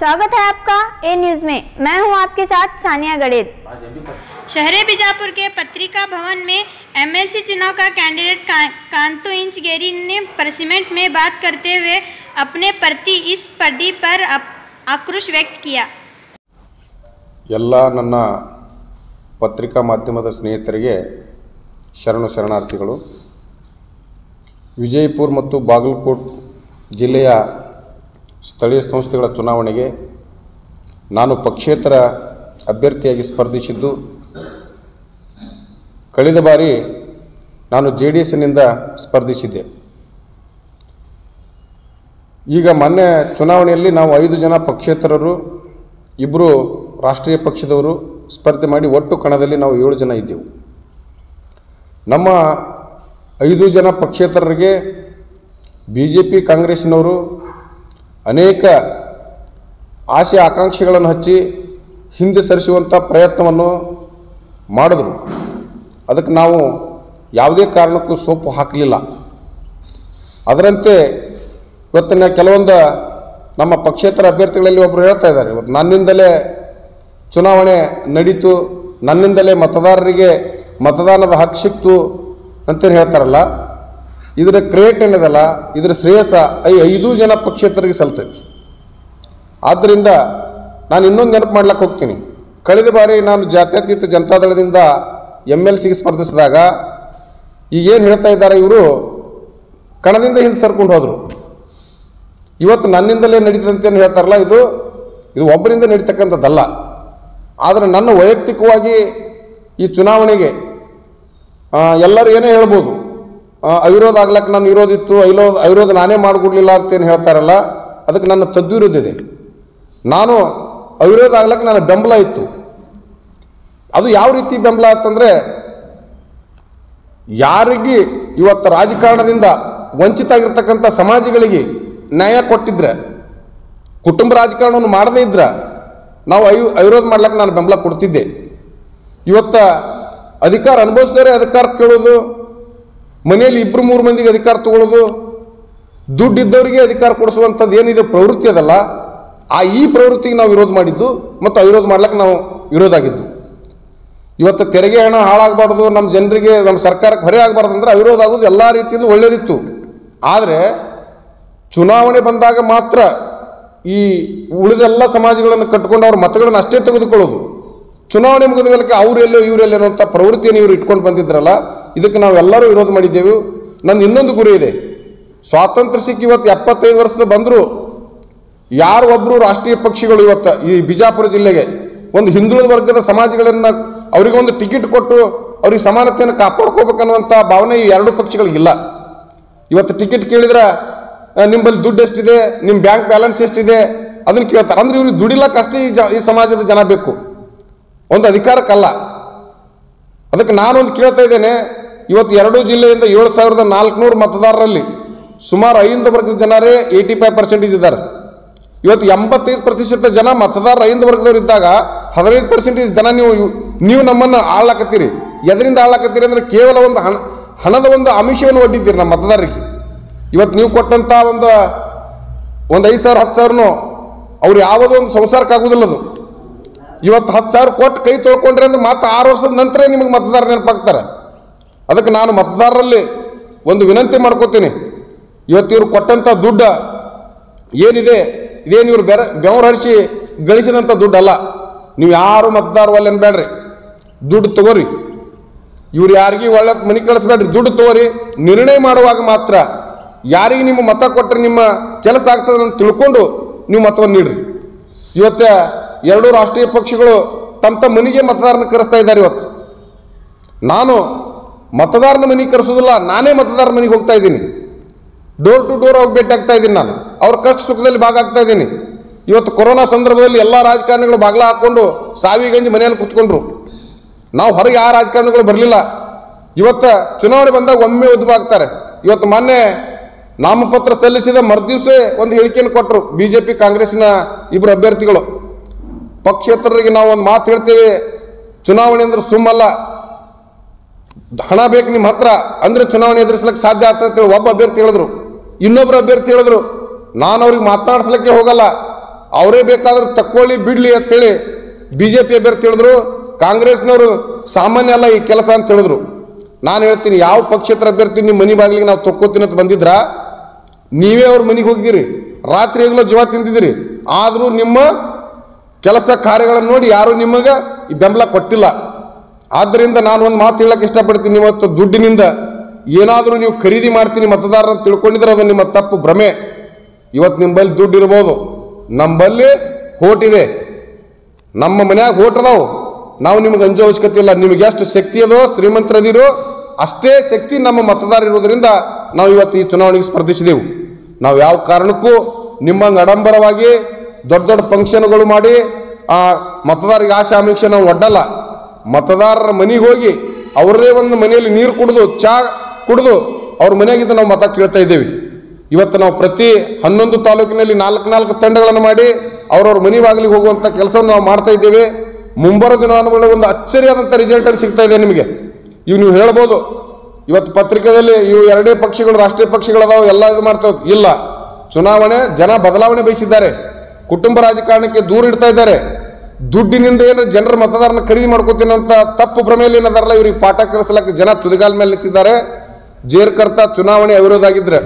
स्वागत है आपका ए न्यूज में मैं हूं आपके साथ सानिया गड़ेद शहरी बीजापुर के पत्रिका भवन में एमएलसी चुनाव का कैंडिडेट का, कांतो इंच गेरी ने प्रेसिमेंट में बात करते हुए अपने प्रति इस पढ़ी पर अप- आक्रोश व्यक्त किया ಎಲ್ಲ ನನ್ನ ಪತ್ರಿಕಾ ಮಾಧ್ಯಮದ ಸ್ನೇಹಿತರಿಗೆ ಶರಣು ಶರಣಾರ್ಥಿಗಳು ವಿಜಯಪುರ ಮತ್ತು ಬಾಗಲಕೋಟ್ ಜಿಲ್ಲೆಯ ಸ್ಥಳೀಯ ಸಂಸ್ಥೆಗಳ ಚುನಾವಣೆಗೆ ನಾನು ಪಕ್ಷೇತರ ಅಭ್ಯರ್ಥಿಯಾಗಿ ಸ್ಪರ್ಧಿಸಿದ್ದು ಕಳೆದ ಬಾರಿ ನಾನು ಜೆ ಡಿ ಎಸ್ನಿಂದ ಸ್ಪರ್ಧಿಸಿದ್ದೆ ಈಗ ಮೊನ್ನೆ ಚುನಾವಣೆಯಲ್ಲಿ ನಾವು ಐದು ಜನ ಪಕ್ಷೇತರರು ಇಬ್ಬರು ರಾಷ್ಟ್ರೀಯ ಪಕ್ಷದವರು ಸ್ಪರ್ಧೆ ಮಾಡಿ ಒಟ್ಟು ಕಣದಲ್ಲಿ ನಾವು ಏಳು ಜನ ಇದ್ದೆವು ನಮ್ಮ ಐದು ಜನ ಪಕ್ಷೇತರರಿಗೆ ಬಿ ಜೆ ಪಿ ಕಾಂಗ್ರೆಸ್ಸಿನವರು ಅನೇಕ ಆಸೆ ಆಕಾಂಕ್ಷೆಗಳನ್ನು ಹಚ್ಚಿ ಹಿಂದೆ ಸರಿಸುವಂಥ ಪ್ರಯತ್ನವನ್ನು ಮಾಡಿದ್ರು ಅದಕ್ಕೆ ನಾವು ಯಾವುದೇ ಕಾರಣಕ್ಕೂ ಸೋಪು ಹಾಕಲಿಲ್ಲ ಅದರಂತೆ ಇವತ್ತಿನ ಕೆಲವೊಂದು ನಮ್ಮ ಪಕ್ಷೇತರ ಅಭ್ಯರ್ಥಿಗಳಲ್ಲಿ ಒಬ್ಬರು ಹೇಳ್ತಾ ಇದ್ದಾರೆ ಇವತ್ತು ನನ್ನಿಂದಲೇ ಚುನಾವಣೆ ನಡೀತು ನನ್ನಿಂದಲೇ ಮತದಾರರಿಗೆ ಮತದಾನದ ಹಕ್ಕು ಸಿಕ್ತು ಅಂತೇನು ಹೇಳ್ತಾರಲ್ಲ ಇದರ ಕ್ರಿಯೇಟ್ ಏನಿದಲ್ಲ ಇದರ ಶ್ರೇಯಸ್ಸ ಐ ಐದು ಜನ ಪಕ್ಷೇತರಿಗೆ ಸಲ್ತೈತಿ ಆದ್ದರಿಂದ ನಾನು ಇನ್ನೊಂದು ನೆನಪು ಮಾಡ್ಲಿಕ್ಕೆ ಹೋಗ್ತೀನಿ ಕಳೆದ ಬಾರಿ ನಾನು ಜಾತ್ಯತೀತ ಜನತಾದಳದಿಂದ ಎಮ್ ಎಲ್ ಸಿಗೆ ಸ್ಪರ್ಧಿಸಿದಾಗ ಈಗೇನು ಹೇಳ್ತಾ ಇದ್ದಾರೆ ಇವರು ಕಣದಿಂದ ಹಿಂದೆ ಸರ್ಕೊಂಡು ಹೋದರು ಇವತ್ತು ನನ್ನಿಂದಲೇ ನಡೀತದಂತೆ ಏನು ಹೇಳ್ತಾರಲ್ಲ ಇದು ಇದು ಒಬ್ಬರಿಂದ ನಡೀತಕ್ಕಂಥದ್ದಲ್ಲ ಆದರೆ ನನ್ನ ವೈಯಕ್ತಿಕವಾಗಿ ಈ ಚುನಾವಣೆಗೆ ಆ, ಎಲ್ಲರೂ ಏನೇ ಹೇಳ್ಬೋದು ಆ, ಅವಿರೋಧ ಆಗ್ಲಕ್ಕೆ ನಾನು ವಿರೋಧ ಇತ್ತು ಅವಿರೋಧ ಅವಿರೋಧ ನಾನೇ ಮಾಡಿಕೊಡ್ಲಿಲ್ಲ ಅಂತೇನು ಹೇಳ್ತಾರಲ್ಲ ಅದಕ್ಕೆ ನನ್ನ ತದ್ವಿರೋಧ ಇದೆ ನಾನು ಅವಿರೋಧ ಆಗ್ಲಕ್ಕೆ ನನ್ನ ಬೆಂಬಲ ಇತ್ತು ಅದು ಯಾವ ರೀತಿ ಬೆಂಬಲ ಅಂತಂದರೆ ಯಾರಿಗೆ ಇವತ್ತು ರಾಜಕಾರಣದಿಂದ ವಂಚಿತ ಆಗಿರ್ತಕ್ಕಂಥ ಸಮಾಜಗಳಿಗೆ ನ್ಯಾಯ ಕೊಟ್ಟಿದ್ರೆ ಕುಟುಂಬ ರಾಜಕಾರಣವನ್ನು ಮಾಡದೇ ಇದ್ರೆ ನಾವು ಅವಿ ಅವಿರೋಧ ಮಾಡ್ಲಿಕ್ಕೆ ನಾನು ಬೆಂಬಲ ಕೊಡ್ತಿದ್ದೆ ಇವತ್ತ ಅಧಿಕಾರ ಅನುಭವಿಸಿದರೆ ಅಧಿಕಾರ ಕೇಳೋದು ಮನೆಯಲ್ಲಿ ಇಬ್ಬರು ಮೂರು ಮಂದಿಗೆ ಅಧಿಕಾರ ತಗೊಳ್ಳೋದು ದುಡ್ಡಿದ್ದವರಿಗೆ ಅಧಿಕಾರ ಕೊಡಿಸುವಂಥದ್ದು ಏನಿದೆ ಪ್ರವೃತ್ತಿ ಅದಲ್ಲ ಆ ಈ ಪ್ರವೃತ್ತಿಗೆ ನಾವು ವಿರೋಧ ಮಾಡಿದ್ದು ಮತ್ತು ಅವಿರೋಧ ಮಾಡ್ಲಿಕ್ಕೆ ನಾವು ವಿರೋಧ ಆಗಿದ್ದು ಇವತ್ತು ತೆರಿಗೆ ಹಣ ಹಾಳಾಗಬಾರ್ದು ನಮ್ಮ ಜನರಿಗೆ ನಮ್ಮ ಸರ್ಕಾರಕ್ಕೆ ಹೊರೆ ಆಗಬಾರ್ದು ಅಂದ್ರೆ ಅವಿರೋಧ ಆಗೋದು ಎಲ್ಲ ರೀತಿಯಿಂದ ಒಳ್ಳೆಯದಿತ್ತು ಆದರೆ ಚುನಾವಣೆ ಬಂದಾಗ ಮಾತ್ರ ಈ ಉಳಿದೆಲ್ಲ ಸಮಾಜಗಳನ್ನು ಕಟ್ಟಿಕೊಂಡು ಅವ್ರ ಮತಗಳನ್ನು ಅಷ್ಟೇ ತೆಗೆದುಕೊಳ್ಳೋದು ಚುನಾವಣೆ ಮುಗಿದ ಮೇಲೆ ಅವರೆಲ್ಲೋ ಇವರೆಲ್ಲೋ ಅನ್ನೋಂಥ ಪ್ರವೃತ್ತಿಯನ್ನು ಇವರು ಇಟ್ಕೊಂಡು ಬಂದಿದ್ರಲ್ಲ ಇದಕ್ಕೆ ನಾವು ಎಲ್ಲರೂ ವಿರೋಧ ಮಾಡಿದ್ದೆವು ನನ್ನ ಇನ್ನೊಂದು ಗುರಿ ಇದೆ ಸ್ವಾತಂತ್ರ್ಯ ಸಿಕ್ಕಿ ಇವತ್ತು ಎಪ್ಪತ್ತೈದು ವರ್ಷದ ಬಂದರೂ ಯಾರು ಒಬ್ಬರು ರಾಷ್ಟ್ರೀಯ ಪಕ್ಷಿಗಳು ಇವತ್ತು ಈ ಬಿಜಾಪುರ ಜಿಲ್ಲೆಗೆ ಒಂದು ಹಿಂದುಳಿದ ವರ್ಗದ ಸಮಾಜಗಳನ್ನು ಅವರಿಗೆ ಒಂದು ಟಿಕೆಟ್ ಕೊಟ್ಟು ಅವ್ರಿಗೆ ಸಮಾನತೆಯನ್ನು ಕಾಪಾಡ್ಕೋಬೇಕನ್ನುವಂಥ ಭಾವನೆ ಈ ಎರಡು ಪಕ್ಷಗಳಿಗಿಲ್ಲ ಇವತ್ತು ಟಿಕೆಟ್ ಕೇಳಿದ್ರೆ ಆ, ನಿಮ್ಮಲ್ಲಿ ದುಡ್ಡು ಎಷ್ಟಿದೆ ನಿಮ್ಮ ಬ್ಯಾಂಕ್ ಬ್ಯಾಲೆನ್ಸ್ ಎಷ್ಟಿದೆ ಅದನ್ನು ಕೇಳ್ತಾರೆ ಅಂದ್ರೆ ಇವ್ರಿಗೆ ದುಡಿಲಕ್ಕೆ ಅಷ್ಟೇ ಈ ಜ ಈ ಸಮಾಜದ ಜನ ಬೇಕು ಒಂದು ಅಧಿಕಾರಕ್ಕಲ್ಲ ಅದಕ್ಕೆ ನಾನೊಂದು ಕೇಳ್ತಾ ಇದ್ದೇನೆ ಇವತ್ತು ಎರಡೂ ಜಿಲ್ಲೆಯಿಂದ ಏಳು ಸಾವಿರದ ನಾಲ್ಕುನೂರು ಮತದಾರರಲ್ಲಿ ಸುಮಾರು ಐದು ವರ್ಗದ ಜನರೇ ಏಯ್ಟಿ ಫೈವ್ ಪರ್ಸೆಂಟೇಜ್ ಇದ್ದಾರೆ ಇವತ್ತು ಎಂಬತ್ತೈದು ಪ್ರತಿಶತ ಜನ ಮತದಾರ ಐದು ವರ್ಗದವ್ರು ಇದ್ದಾಗ ಹದಿನೈದು ಪರ್ಸೆಂಟೇಜ್ ಜನ ನೀವು ನೀವು ನಮ್ಮನ್ನು ಆಳಾಕತ್ತೀರಿ ಎದರಿಂದ ಆಳಾಕತ್ತೀರಿ ಅಂದರೆ ಕೇವಲ ಒಂದು ಹಣ ಹಣದ ಒಂದು ಆಮಿಷವನ್ನು ಒಡ್ಡಿದ್ದೀರಿ ನಮ್ಮ ಮತದಾರರಿಗೆ ಇವತ್ತು ನೀವು ಕೊಟ್ಟಂಥ ಒಂದು ಒಂದು ಐದು ಸಾವಿರ ಹತ್ತು ಸಾವಿರನೂ ಅವ್ರು ಯಾವುದೋ ಒಂದು ಸಂಸಾರಕ್ಕೆ ಆಗೋದಿಲ್ಲ ಅದು ಇವತ್ತು ಹತ್ತು ಸಾವಿರ ಕೊಟ್ಟು ಕೈ ತೊಳ್ಕೊಂಡ್ರೆ ಅಂದ್ರೆ ಮತ್ತೆ ಆರು ವರ್ಷದ ನಂತರ ನಿಮಗೆ ಮತದಾರ ನೆನಪಾಗ್ತಾರೆ ಅದಕ್ಕೆ ನಾನು ಮತದಾರರಲ್ಲಿ ಒಂದು ವಿನಂತಿ ಮಾಡ್ಕೋತೀನಿ ಇವತ್ತು ಇವ್ರು ಕೊಟ್ಟಂಥ ದುಡ್ಡು ಏನಿದೆ ಇದೇನು ಇವ್ರು ಬೆರ ಬೆವರು ಹರಿಸಿ ಗಳಿಸಿದಂಥ ದುಡ್ಡಲ್ಲ ನೀವು ಯಾರು ಮತದಾರ ಒಲ್ಲೆ ಅನ್ಬೇಡ್ರಿ ದುಡ್ಡು ತಗೋರಿ ಇವ್ರು ಯಾರಿಗೆ ಒಳ್ಳೆ ಮನೆ ಕಳಿಸ್ಬೇಡ್ರಿ ದುಡ್ಡು ತಗೋರಿ ನಿರ್ಣಯ ಮಾಡುವಾಗ ಮಾತ್ರ ಯಾರಿಗೆ ನಿಮ್ಮ ಮತ ಕೊಟ್ಟರೆ ನಿಮ್ಮ ಕೆಲಸ ಆಗ್ತದೆ ಅಂತ ತಿಳ್ಕೊಂಡು ನೀವು ಮತವನ್ನು ನೀಡ್ರಿ ಇವತ್ತು ಎರಡೂ ರಾಷ್ಟ್ರೀಯ ಪಕ್ಷಗಳು ತಮ್ಮ ತಮ್ಮ ಮನೆಗೆ ಮತದಾರನ ಕರೆಸ್ತಾ ಇದ್ದಾರೆ ಇವತ್ತು ನಾನು ಮತದಾರನ ಮನೆಗೆ ಕರೆಸೋದಿಲ್ಲ ನಾನೇ ಮತದಾರ ಮನೆಗೆ ಹೋಗ್ತಾ ಇದ್ದೀನಿ ಡೋರ್ ಟು ಡೋರ್ ಹೋಗಿ ಭೇಟಿ ಆಗ್ತಾ ಇದ್ದೀನಿ ನಾನು ಅವ್ರ ಕಷ್ಟ ಸುಖದಲ್ಲಿ ಭಾಗ ಆಗ್ತಾ ಇದ್ದೀನಿ ಇವತ್ತು ಕೊರೋನಾ ಸಂದರ್ಭದಲ್ಲಿ ಎಲ್ಲ ರಾಜಕಾರಣಿಗಳು ಬಾಗ್ಲ ಹಾಕ್ಕೊಂಡು ಸಾವಿಗಂಜಿ ಮನೆಯಲ್ಲಿ ಕುತ್ಕೊಂಡ್ರು ನಾವು ಹೊರಗೆ ಯಾವ ರಾಜಕಾರಣಿಗಳು ಬರಲಿಲ್ಲ ಇವತ್ತು ಚುನಾವಣೆ ಬಂದಾಗ ಒಮ್ಮೆ ಉದ್ಭವಾಗ್ತಾರೆ ಇವತ್ತು ಮೊನ್ನೆ ನಾಮಪತ್ರ ಸಲ್ಲಿಸಿದ ಮರುದಿವಸೇ ಒಂದು ಹೇಳಿಕೆಯನ್ನು ಕೊಟ್ಟರು ಬಿ ಜೆ ಪಿ ಕಾಂಗ್ರೆಸ್ಸಿನ ಇಬ್ಬರು ಅಭ್ಯರ್ಥಿಗಳು ಪಕ್ಷೇತರರಿಗೆ ನಾವು ಒಂದು ಮಾತು ಹೇಳ್ತೇವೆ ಚುನಾವಣೆ ಅಂದ್ರೆ ಸುಮ್ಮಲ್ಲ ಹಣ ಬೇಕು ನಿಮ್ಮ ಹತ್ರ ಅಂದ್ರೆ ಚುನಾವಣೆ ಎದುರಿಸ್ಲಿಕ್ಕೆ ಸಾಧ್ಯ ಆಗ್ತದೆ ಅಂತೇಳಿ ಒಬ್ಬ ಅಭ್ಯರ್ಥಿ ಹೇಳಿದ್ರು ಇನ್ನೊಬ್ರು ಅಭ್ಯರ್ಥಿ ಹೇಳಿದ್ರು ನಾನು ಅವ್ರಿಗೆ ಮಾತನಾಡಿಸ್ಲಿಕ್ಕೆ ಹೋಗಲ್ಲ ಅವರೇ ಬೇಕಾದ್ರೆ ತಕ್ಕೊಳ್ಳಿ ಬಿಡ್ಲಿ ಅಂತೇಳಿ ಬಿ ಜೆ ಪಿ ಅಭ್ಯರ್ಥಿ ಹೇಳಿದ್ರು ಕಾಂಗ್ರೆಸ್ನವರು ಸಾಮಾನ್ಯ ಅಲ್ಲ ಈ ಕೆಲಸ ಅಂತ ಹೇಳಿದ್ರು ನಾನು ಹೇಳ್ತೀನಿ ಯಾವ ಪಕ್ಷೇತರ ಅಭ್ಯರ್ಥಿ ನಿಮ್ಮ ಮನೆ ಬಾಗಿಲಿಗೆ ನಾವು ತಕ್ಕೋತೀನಿ ಅಂತ ಬಂದಿದ್ರಾ ನೀವೇ ಅವ್ರ ಮನೆಗೆ ಹೋಗಿದ್ದೀರಿ ರಾತ್ರಿ ಆಗಲೋ ಜೀವ ತಿಂದಿದ್ದೀರಿ ಆದರೂ ನಿಮ್ಮ ಕೆಲಸ ಕಾರ್ಯಗಳನ್ನು ನೋಡಿ ಯಾರು ನಿಮಗೆ ಈ ಬೆಂಬಲ ಕೊಟ್ಟಿಲ್ಲ ಆದ್ದರಿಂದ ನಾನು ಒಂದು ಮಾತು ಹೇಳಕ್ಕೆ ಇಷ್ಟಪಡ್ತೀನಿ ಇವತ್ತು ದುಡ್ಡಿನಿಂದ ಏನಾದರೂ ನೀವು ಖರೀದಿ ಮಾಡ್ತೀನಿ ಮತದಾರರ ಅಂತ ತಿಳ್ಕೊಂಡಿದ್ರೆ ಅದು ನಿಮ್ಮ ತಪ್ಪು ಭ್ರಮೆ ಇವತ್ತು ನಿಮ್ಮಲ್ಲಿ ದುಡ್ಡು ಇರ್ಬೋದು ನಮ್ಮಲ್ಲಿ ಹೋಟಿದೆ ನಮ್ಮ ಮನ್ಯಾಗ ಹೋಟ್ ಅದಾವು ನಾವು ನಿಮ್ಗೆ ಅಂಜೋ ಅವಶ್ಯಕತೆ ಇಲ್ಲ ನಿಮ್ಗೆ ಎಷ್ಟು ಶಕ್ತಿ ಅದೋ ಶ್ರೀಮಂತರದಿರೋ ಅಷ್ಟೇ ಶಕ್ತಿ ನಮ್ಮ ಮತದಾರ ಇರೋದ್ರಿಂದ ನಾವು ಇವತ್ತು ಈ ಚುನಾವಣೆಗೆ ಸ್ಪರ್ಧಿಸಿದೆವು ನಾವು ಯಾವ ಕಾರಣಕ್ಕೂ ನಿಮ್ಮಂಗೆ ಆಡಂಬರವಾಗಿ ದೊಡ್ಡ ದೊಡ್ಡ ಫಂಕ್ಷನ್ಗಳು ಮಾಡಿ ಆ ಮತದಾರರಿಗೆ ಆಶೆ ಆಮಿಷ ನಾವು ಒಡ್ಡಲ್ಲ ಮತದಾರರ ಮನೆಗೆ ಹೋಗಿ ಅವ್ರದೇ ಒಂದು ಮನೆಯಲ್ಲಿ ನೀರು ಕುಡಿದು ಚಾ ಕುಡಿದು ಅವ್ರ ಮನೆಯಾಗಿದ್ದು ನಾವು ಮತ ಕೇಳ್ತಾ ಇದ್ದೇವೆ ಇವತ್ತು ನಾವು ಪ್ರತಿ ಹನ್ನೊಂದು ತಾಲೂಕಿನಲ್ಲಿ ನಾಲ್ಕು ನಾಲ್ಕು ತಂಡಗಳನ್ನು ಮಾಡಿ ಅವ್ರವ್ರ ಮನೆ ಬಾಗಿಲಿಗೆ ಹೋಗುವಂಥ ಕೆಲಸವನ್ನು ನಾವು ಮಾಡ್ತಾ ಇದ್ದೇವೆ ಮುಂಬರೋ ದಿನಮಾನಗಳ ಒಂದು ಅಚ್ಚರಿಯಾದಂಥ ರಿಸಲ್ಟ್ ಅಲ್ಲಿ ಸಿಗ್ತಾ ಇದೆ ನಿಮಗೆ ಇವು ನೀವು ಹೇಳ್ಬೋದು ಇವತ್ತು ಪತ್ರಿಕೆಯಲ್ಲಿ ಇವು ಎರಡೇ ಪಕ್ಷಗಳು ರಾಷ್ಟ್ರೀಯ ಪಕ್ಷಗಳದಾವು ಎಲ್ಲ ಇದು ಮಾಡ್ತಾವೆ ಇಲ್ಲ ಚುನಾವಣೆ ಜನ ಬದಲಾವಣೆ ಬಯಸಿದ್ದಾರೆ ಕುಟುಂಬ ರಾಜಕಾರಣಕ್ಕೆ ದೂರ ಇಡ್ತಾ ಇದ್ದಾರೆ ದುಡ್ಡಿನಿಂದ ಏನು ಜನರ ಮತದಾರನ ಖರೀದಿ ಮಾಡ್ಕೋತೀನಿ ಅಂತ ತಪ್ಪು ಭ್ರಮೆಯಲ್ಲಿ ಏನದಾರಲ್ಲ ಇವ್ರಿಗೆ ಪಾಠ ಕಲಿಸಲಕ್ಕೆ ಜನ ತುದಿಗಾಲ ಮೇಲೆ ನಿಂತಿದ್ದಾರೆ ಜೇರ್ಕರ್ತ ಚುನಾವಣೆ ಅವಿರೋಧ ಆಗಿದ್ರೆ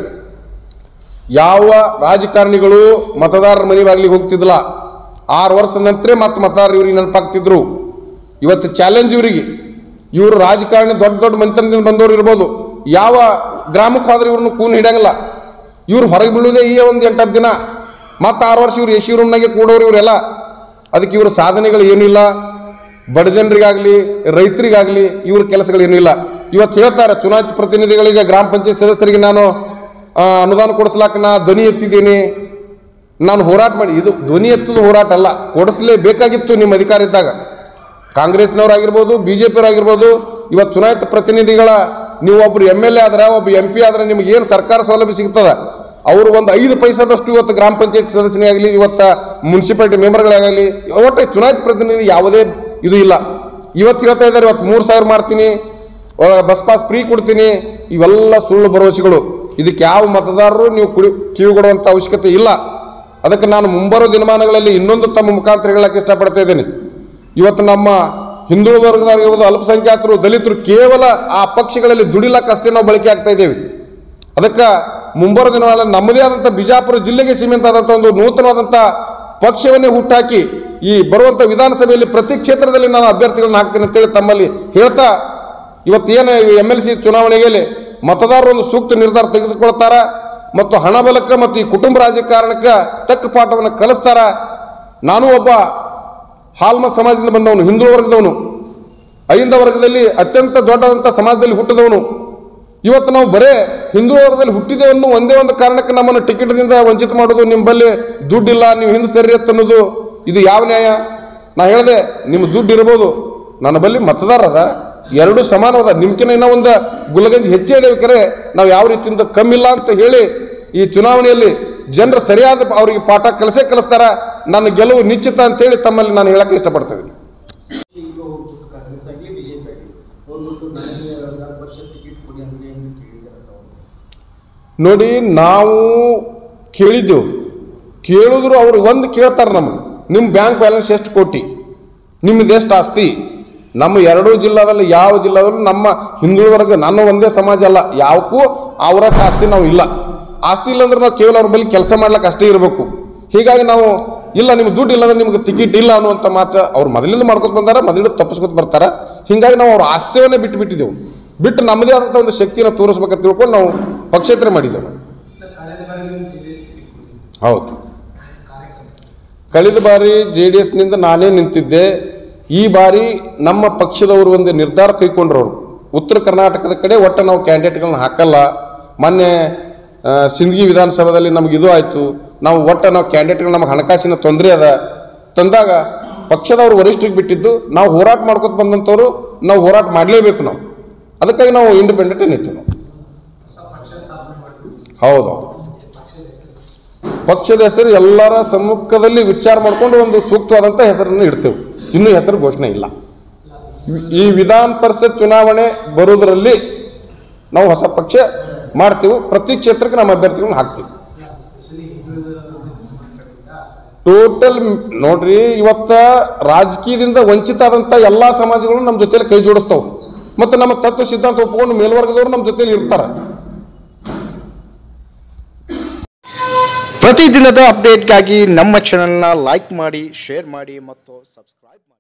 ಯಾವ ರಾಜಕಾರಣಿಗಳು ಮತದಾರರ ಮನೆ ಬಾಗಿಲಿಗೆ ಹೋಗ್ತಿದ್ದಿಲ್ಲ ಆರು ವರ್ಷದ ನಂತರ ಮತ್ತೆ ಮತದಾರರು ಇವ್ರಿಗೆ ನೆನಪಾಗ್ತಿದ್ರು ಇವತ್ತು ಚಾಲೆಂಜ್ ಇವರಿಗೆ ಇವರು ರಾಜಕಾರಣಿ ದೊಡ್ಡ ದೊಡ್ಡ ಮಂತ್ರಿದಿಂದ ಬಂದವರು ಇರ್ಬೋದು ಯಾವ ಗ್ರಾಮಕ್ಕೆ ಹೋದ್ರೆ ಇವ್ರನ್ನ ಕೂನ್ ಹಿಡಿಯಂಗಿಲ್ಲ ಇವ್ರು ಹೊರಗೆ ಬೀಳುವುದೇ ಈ ಒಂದು ಎಂಟತ್ತು ದಿನ ಮತ್ತೆ ಆರು ವರ್ಷ ಇವ್ರು ಎ ಸಿ ರೂಮ್ನಾಗೆ ಕೂಡೋರು ಇವರೆಲ್ಲ ಅದಕ್ಕೆ ಇವ್ರ ಸಾಧನೆಗಳು ಏನೂ ಇಲ್ಲ ಬಡ ಜನರಿಗಾಗಲಿ ರೈತರಿಗಾಗಲಿ ಇವ್ರ ಕೆಲಸಗಳೇನೂ ಇಲ್ಲ ಇವತ್ತು ಹೇಳ್ತಾರೆ ಚುನಾಯಿತ ಪ್ರತಿನಿಧಿಗಳಿಗೆ ಗ್ರಾಮ ಪಂಚಾಯತ್ ಸದಸ್ಯರಿಗೆ ನಾನು ಆ, ಅನುದಾನ ಕೊಡಿಸ್ಲಾಕ ನಾ ಧ್ವನಿ ಎತ್ತಿದ್ದೀನಿ ನಾನು ಹೋರಾಟ ಮಾಡಿ ಇದು ಧ್ವನಿ ಎತ್ತದ ಹೋರಾಟ ಅಲ್ಲ ಕೊಡಿಸ್ಲೇಬೇಕಾಗಿತ್ತು ನಿಮ್ಮ ಅಧಿಕಾರ ಇದ್ದಾಗ ಕಾಂಗ್ರೆಸ್ನವರಾಗಿರ್ಬೋದು ಬಿ ಜೆ ಪಿಯವರಾಗಿರ್ಬೋದು ಇವತ್ತು ಚುನಾಯಿತ ಪ್ರತಿನಿಧಿಗಳ ನೀವು ಒಬ್ರು ಎಮ್ ಎಲ್ ಎ ಆದ್ರೆ ಒಬ್ಬ ಎಂ ಪಿ ಆದ್ರೆ ನಿಮ್ಗೆ ಏನು ಸರ್ಕಾರ ಸೌಲಭ್ಯ ಸಿಗ್ತದ ಅವರು ಒಂದು ಐದು ಪೈಸಾದಷ್ಟು ಇವತ್ತು ಗ್ರಾಮ ಪಂಚಾಯತ್ ಸದಸ್ಯನೇ ಆಗಲಿ ಇವತ್ತು ಮುನ್ಸಿಪಾಲಿಟಿ ಮೆಂಬರ್ಗಳಾಗಲಿ ಒಟ್ಟು ಚುನಾಯಿತ ಪ್ರತಿನಿಧಿ ಯಾವುದೇ ಇದು ಇಲ್ಲ ಇವತ್ತು ಹೇಳ್ತಾ ಇದ್ದಾರೆ ಇವತ್ತು ಮೂರು ಸಾವಿರ ಮಾಡ್ತೀನಿ ಆ, ಬಸ್ ಪಾಸ್ ಫ್ರೀ ಕೊಡ್ತೀನಿ ಇವೆಲ್ಲ ಸುಳ್ಳು ಭರವಸೆಗಳು ಇದಕ್ಕೆ ಯಾವ ಮತದಾರರು ನೀವು ಕುಡಿ ಕಿವಿಗೊಡುವಂಥ ಅವಶ್ಯಕತೆ ಇಲ್ಲ ಅದಕ್ಕೆ ನಾನು ಮುಂಬರೋ ದಿನಮಾನಗಳಲ್ಲಿ ಇನ್ನೊಂದು ತಮ್ಮ ಮುಖಾಂತರ ಹೇಳಕ್ಕೆ ಇಷ್ಟಪಡ್ತಾ ಇದ್ದೇನೆ ಇವತ್ತು ನಮ್ಮ ಹಿಂದುಳಿದ ವರ್ಗದವರಿರ್ಬೋದು ಅಲ್ಪಸಂಖ್ಯಾತರು ದಲಿತರು ಕೇವಲ ಆ ಪಕ್ಷಗಳಲ್ಲಿ ದುಡಿಲಕ್ಕಷ್ಟೇ ನಾವು ಬಳಕೆ ಆಗ್ತಾ ಇದ್ದೇವೆ ಅದಕ್ಕೆ ಮುಂಬರೋ ದಿನಗಳಲ್ಲಿ ನಮ್ಮದೇ ಆದಂಥ ಬಿಜಾಪುರ ಜಿಲ್ಲೆಗೆ ಸೀಮಿತ ಆದಂಥ ಒಂದು ನೂತನವಾದಂಥ ಪಕ್ಷವನ್ನೇ ಹುಟ್ಟಾಕಿ ಈ ಬರುವಂಥ ವಿಧಾನಸಭೆಯಲ್ಲಿ ಪ್ರತಿ ಕ್ಷೇತ್ರದಲ್ಲಿ ನಾನು ಅಭ್ಯರ್ಥಿಗಳನ್ನ ಹಾಕ್ತೀನಿ ಅಂತೇಳಿ ತಮ್ಮಲ್ಲಿ ಹೇಳ್ತಾ ಇವತ್ತೇನು ಎಮ್ ಎಲ್ ಸಿ ಚುನಾವಣೆಯಲ್ಲಿ ಮತದಾರರು ಒಂದು ಸೂಕ್ತ ನಿರ್ಧಾರ ತೆಗೆದುಕೊಳ್ತಾರ ಮತ್ತು ಹಣ ಬಲಕ್ಕೆ ಮತ್ತು ಈ ಕುಟುಂಬ ರಾಜಕಾರಣಕ್ಕೆ ತಕ್ಕ ಪಾಠವನ್ನು ಕಲಿಸ್ತಾರ ನಾನು ಒಬ್ಬ ಹಾಲ್ಮತ್ ಸಮಾಜದಿಂದ ಬಂದವನು ಹಿಂದುಳಿದ ವರ್ಗದವನು ಐಂದ ವರ್ಗದಲ್ಲಿ ಅತ್ಯಂತ ದೊಡ್ಡದಂಥ ಸಮಾಜದಲ್ಲಿ ಹುಟ್ಟಿದವನು ಇವತ್ತು ನಾವು ಬರೇ ಹಿಂದುಳಿದ ವರ್ಗದಲ್ಲಿ ಹುಟ್ಟಿದೆವನ್ನು ಒಂದೇ ಒಂದು ಕಾರಣಕ್ಕೆ ನಮ್ಮನ್ನು ಟಿಕೆಟ್ದಿಂದ ವಂಚಿತ ಮಾಡೋದು ನಿಮ್ಮಲ್ಲಿ ದುಡ್ಡಿಲ್ಲ ನೀವು ಹಿಂದೆ ಸರಿ ಅನ್ನೋದು ಇದು ಯಾವ ನ್ಯಾಯ ನಾ ಹೇಳಿದೆ ನಿಮ್ಮ ದುಡ್ಡು ಇರ್ಬೋದು ನನ್ನ ಬಳಿ ಮತದಾರ ಅದ ಎರಡು ಸಮಾನವಾದ ನಿಮ್ಕಿನ ಇನ್ನೂ ಒಂದು ಗುಲಗಂಜಿ ಹೆಚ್ಚೇ ಇದೆ ಕರೆ ನಾವು ಯಾವ ರೀತಿಯಿಂದ ಕಮ್ಮಿಲ್ಲ ಅಂತ ಹೇಳಿ ಈ ಚುನಾವಣೆಯಲ್ಲಿ ಜನರು ಸರಿಯಾದ ಅವರಿಗೆ ಪಾಠ ಕಲಿಸೇ ಕಲಿಸ್ತಾರ ನನ್ನ ಗೆಲುವು ನಿಶ್ಚಿತ ಅಂತೇಳಿ ತಮ್ಮಲ್ಲಿ ನಾನು ಹೇಳಕ್ಕೆ ಇಷ್ಟಪಡ್ತಾ ಇದ್ದೀನಿ ಈಗ ಹೋಗ್ಬಿಟ್ಟು ಕಾಂಗ್ರೆಸ್ ಆಗಲಿ ಬಿ ಜೆ ಪಿ ಆಗಲಿ ಹೋಗ್ಬಿಟ್ಟು ನನಗೆ ಹದಿನಾರು ಪಕ್ಷ ಟಿಕೆಟ್ ಕೊಡಿ ಅಂತ ಏನು ಕೇಳಿದಾರೆ ತಾವು ನೋಡಿ ನಾವು ಕೇಳಿದ್ದೆವು ಕೇಳಿದ್ರು ಅವ್ರು ಒಂದು ಕೇಳ್ತಾರೆ ನಮಗೆ ನಿಮ್ಮ ಬ್ಯಾಂಕ್ ಬ್ಯಾಲೆನ್ಸ್ ಎಷ್ಟು ಕೋಟಿ ನಿಮ್ಮದು ಎಷ್ಟು ಆಸ್ತಿ ನಮ್ಮ ಎರಡೂ ಜಿಲ್ಲಾದಲ್ಲಿ ಯಾವ ಜಿಲ್ಲಾದಲ್ಲೂ ನಮ್ಮ ಹಿಂದುಳಿದ ವರ್ಗ ನನ್ನ ಒಂದೇ ಸಮಾಜ ಅಲ್ಲ ಯಾವಕ್ಕೂ ಅವರ ಆಸ್ತಿ ನಾವು ಇಲ್ಲ ಆಸ್ತಿ ಇಲ್ಲ ಅಂದ್ರೆ ನಾವು ಕೇವಲ ಅವ್ರ ಬಳಿ ಕೆಲಸ ಮಾಡ್ಲಿಕ್ಕೆ ಅಷ್ಟೇ ಇರಬೇಕು ಹೀಗಾಗಿ ನಾವು ಇಲ್ಲ ನಿಮ್ಗೆ ದುಡ್ಡು ಇಲ್ಲ ಅಂದ್ರೆ ನಿಮ್ಗೆ ಟಿಕೆಟ್ ಇಲ್ಲ ಅನ್ನುವಂಥ ಮಾತು ಅವ್ರು ಮೊದಲಿಂದ ಮಾಡ್ಕೊತ ಬಂದಾರ ಮೊದಲಿಂದ ತಪ್ಪಿಸ್ಕೊತ ಬರ್ತಾರ ಹೀಗಾಗಿ ನಾವು ಅವ್ರ ಆಸ್ಯವನ್ನೇ ಬಿಟ್ಟು ಬಿಟ್ಟಿದ್ದೆವು ಬಿಟ್ಟು ನಮ್ಮದೇ ಆದಂಥ ಒಂದು ಶಕ್ತಿನ ತೋರಿಸ್ಬೇಕಂತ ತಿಳ್ಕೊಂಡು ನಾವು ಪಕ್ಷೇತರ ಮಾಡಿದ್ದೆವು ಕಳೆದ ಬಾರಿ ನೀವು ಜೆ ಡಿ ಎಸ್ ಟಿಕೆಟ್ ಕೊಡಿ ಹೌದು ಕಳೆದ ಬಾರಿ ಜೆ ಡಿ ಎಸ್ನಿಂದ ನಾನೇ ನಿಂತಿದ್ದೆ ಈ ಬಾರಿ ನಮ್ಮ ಪಕ್ಷದವರು ಒಂದು ನಿರ್ಧಾರ ಕೈಗೊಂಡ್ರು ಅವರು ಉತ್ತರ ಕರ್ನಾಟಕದ ಕಡೆ ಒಟ್ಟು ನಾವು ಕ್ಯಾಂಡಿಡೇಟ್ಗಳನ್ನ ಹಾಕಲ್ಲ ಮೊನ್ನೆ ಆ, ಸಿಂದಗಿ ವಿಧಾನಸಭೆಯಲ್ಲಿ ನಮ್ಗೆ ಇದು ಆಯಿತು ನಾವು ಒಟ್ಟು ನಾವು ಕ್ಯಾಂಡಿಡೇಟ್ಗಳು ನಮಗೆ ಹಣಕಾಸಿನ ತೊಂದರೆ ಅದ ತಂದಾಗ ಪಕ್ಷದವರು ವರಿಷ್ಠರಿಗೆ ಬಿಟ್ಟಿದ್ದು ನಾವು ಹೋರಾಟ ಮಾಡ್ಕೊತ ಬಂದಂಥವ್ರು ನಾವು ಹೋರಾಟ ಮಾಡಲೇಬೇಕು ನಾವು ಅದಕ್ಕಾಗಿ ನಾವು ಇಂಡಿಪೆಂಡೆಂಟ್ ನಿಂತು ನಾವು ಹೌದು ಪಕ್ಷದ ಹೆಸರು ಎಲ್ಲರ ಸಮ್ಮುಖದಲ್ಲಿ ವಿಚಾರ ಮಾಡಿಕೊಂಡು ಒಂದು ಸೂಕ್ತವಾದಂಥ ಹೆಸರನ್ನು ಇಡ್ತೇವೆ ಇನ್ನೂ ಹೆಸರು ಘೋಷಣೆ ಇಲ್ಲ ಈ ವಿಧಾನ ಪರಿಷತ್ ಚುನಾವಣೆ ಬರೋದರಲ್ಲಿ ನಾವು ಹೊಸ ಪಕ್ಷ ಮಾಡ್ತೀವಿ ಪ್ರತಿ ಕ್ಷೇತ್ರಕ್ಕೆ ನಮ್ಮ ಅಭ್ಯರ್ಥಿಗಳನ್ನ ಹಾಕ್ತೀವಿ ಟೋಟಲ್ ನೋಡ್ರಿ ಇವತ್ತ ರಾಜಕೀಯದಿಂದ ವಂಚಿತ ಆದಂತ ಎಲ್ಲಾ ಸಮಾಜಗಳು ನಮ್ಮ ಜೊತೆಲಿ ಕೈ ಜೋಡಿಸ್ತಾವ ಮತ್ತೆ ನಮ್ಮ ತತ್ವ ಸಿದ್ಧಾಂತ ಒಪ್ಕೊಂಡು ಮೇಲ್ವರ್ಗದವರು ನಮ್ಮ ಜೊತೆಲಿ ಇರ್ತಾರ ಪ್ರತಿದಿನದ ಅಪ್ಡೇಟ್ಗಾಗಿ ನಮ್ಮ ಚಾನೆಲ್ನ ಲೈಕ್ ಮಾಡಿ ಶೇರ್ ಮಾಡಿ ಮತ್ತು ಸಬ್ಸ್ಕ್ರೈಬ್ ಮಾಡಿ